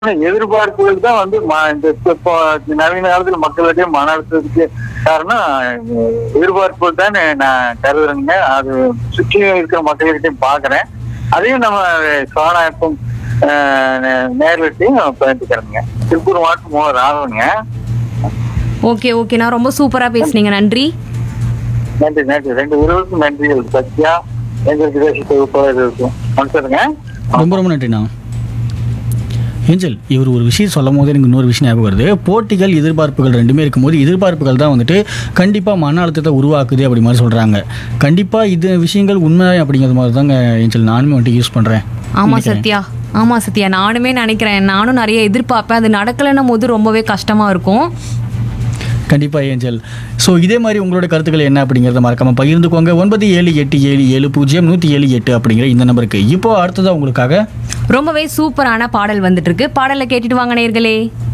எதிர்பார்ப்புகள் தான் வந்து ம- இந்த இப்ப- இப்போ நவீன காலத்துல மக்களிடையே மன அழுத்தத்துக்கு காரணம் அஹ், எதிர்பார்ப்புகள் தான் நான் கருதுறேங்க அது சுற்றி இருக்கிற மக்கள்கிட்டையும் பாக்குறேன் அதையும் நம்ம சோனாயப்பும் நேர்லட்டையும் பயந்துக்கிறேங்க திருப்பூர் மாவட்டம் மோ ராகவங்க ஓகே ஓகே நான் ரொம்ப சூப்பரா பேசுனீங்க நன்றி நன்றி நன்றி ரெண்டு இருவருக்கும் நன்றிகள் சத்யா எங்களுக்கு தேசிய தொகுப்பாளர் இருக்கும் மனுஷருங்க ரொம்ப ரொம்ப நன்றிண்ணா ஏஞ்சல் இவர் ஒரு விஷயம் சொல்லும் போது எனக்கு இன்னொரு விஷயம் ஞாபகம் வருது போட்டிகள் எதிர்பார்ப்புகள் ரெண்டுமே இருக்கும்போது எதிர்பார்ப்புகள் தான் வந்துட்டு கண்டிப்பாக மன அழுத்தத்தை உருவாக்குது அப்படி மாதிரி சொல்கிறாங்க கண்டிப்பாக இது விஷயங்கள் உண்மை அப்படிங்கிற மாதிரி தாங்க ஏஞ்சல் நானுமே வந்துட்டு யூஸ் பண்ணுறேன் ஆமா சத்யா ஆமா சத்யா நானுமே நினைக்கிறேன் நானும் நிறைய எதிர்பார்ப்பேன் அது நடக்கலைன்னும் போது ரொம்பவே கஷ்டமா இருக்கும் கண்டிப்பாக ஏஞ்சல் ஸோ இதே மாதிரி உங்களோட கருத்துக்கள் என்ன அப்படிங்கிறத மறக்காம பகிர்ந்துக்கோங்க ஒன்பது ஏழு எட்டு ஏழு ஏழு பூஜ்ஜியம் நூற்றி ஏழு எட்டு அப்படிங்கிற இந்த நம்பருக்கு இப்போ அடுத்ததாக உங்களுக்காக ரொம்பவே சூப்பரான பாடல் வந்துட்டு இருக்கு பாடலை கேட்டுட்டு வாங்க நேர்களே